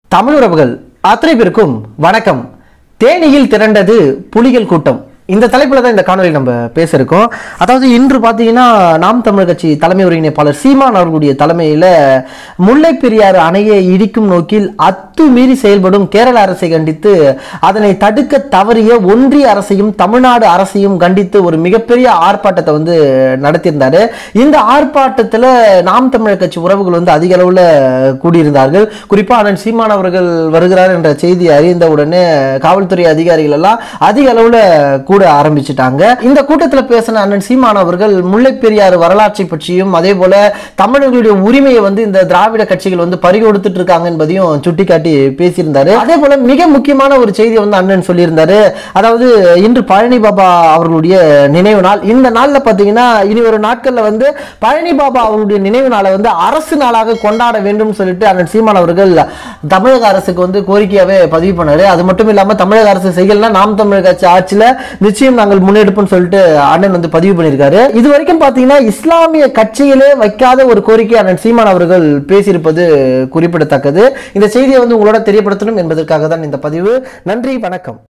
தமிழ் உறவுகள் அத்தனை பேருக்கும் வணக்கம் தேனியில் திரண்டது புலிகள் கூட்டம் இந்த தலைப்புல தான் இந்த காணொலி நம்ம பேச இருக்கோம் அதாவது இன்று பார்த்தீங்கன்னா நாம் தமிழர் கட்சி தலைமை ஒருங்கிணைப்பாளர் சீமான் அவர்களுடைய தலைமையில முல்லை பெரியாறு அணையை இடிக்கும் நோக்கில் அத்துமீறி செயல்படும் கேரள அரசை கண்டித்து அதனை தடுக்க தவறிய ஒன்றிய அரசையும் தமிழ்நாடு அரசையும் கண்டித்து ஒரு மிகப்பெரிய ஆர்ப்பாட்டத்தை வந்து நடத்தியிருந்தாரு இந்த ஆர்ப்பாட்டத்தில் நாம் தமிழர் கட்சி உறவுகள் வந்து அதிக அளவில் கூடியிருந்தார்கள் குறிப்பாக அண்ணன் சீமான் அவர்கள் வருகிறார் என்ற செய்தி அறிந்த உடனே காவல்துறை அதிகாரிகள் எல்லாம் அதிக அளவில் கூட ஆரம்பிச்சிட்டாங்க இந்த கூட்டத்தில் பேசின அண்ணன் சீமான் அவர்கள் முல்லை பெரியாறு வரலாற்றை பற்றியும் அதே போல தமிழர்களுடைய உரிமையை வந்து இந்த திராவிட கட்சிகள் வந்து பறி கொடுத்துட்டு இருக்காங்க என்பதையும் சுட்டிக்காட்டி பேசியிருந்தாரு அதே போல மிக முக்கியமான ஒரு செய்தியை வந்து அண்ணன் சொல்லியிருந்தாரு அதாவது இன்று பழனி பாபா அவர்களுடைய நினைவு நாள் இந்த நாள்ல பாத்தீங்கன்னா இனி ஒரு நாட்கள்ல வந்து பழனி பாபா அவருடைய நினைவு நாளை வந்து அரசு நாளாக கொண்டாட வேண்டும் சொல்லிட்டு அண்ணன் சீமான் அவர்கள் தமிழக அரசுக்கு வந்து கோரிக்கையாவே பதிவு பண்ணாரு அது மட்டும் இல்லாம தமிழக அரசு செய்யலன்னா நாம் தமிழக கட்சி ஆட்சியில நிச்சயம் நாங்கள் முன்னெடுப்போம்னு சொல்லிட்டு அண்ணன் வந்து பதிவு பண்ணியிருக்காரு இது வரைக்கும் பாத்தீங்கன்னா இஸ்லாமிய கட்சியிலே வைக்காத ஒரு கோரிக்கை அண்ணன் சீமான் அவர்கள் பேசியிருப்பது குறிப்பிடத்தக்கது இந்த செய்தியை வந்து உங்களோட தெரியப்படுத்தணும் என்பதற்காக தான் இந்த பதிவு நன்றி வணக்கம்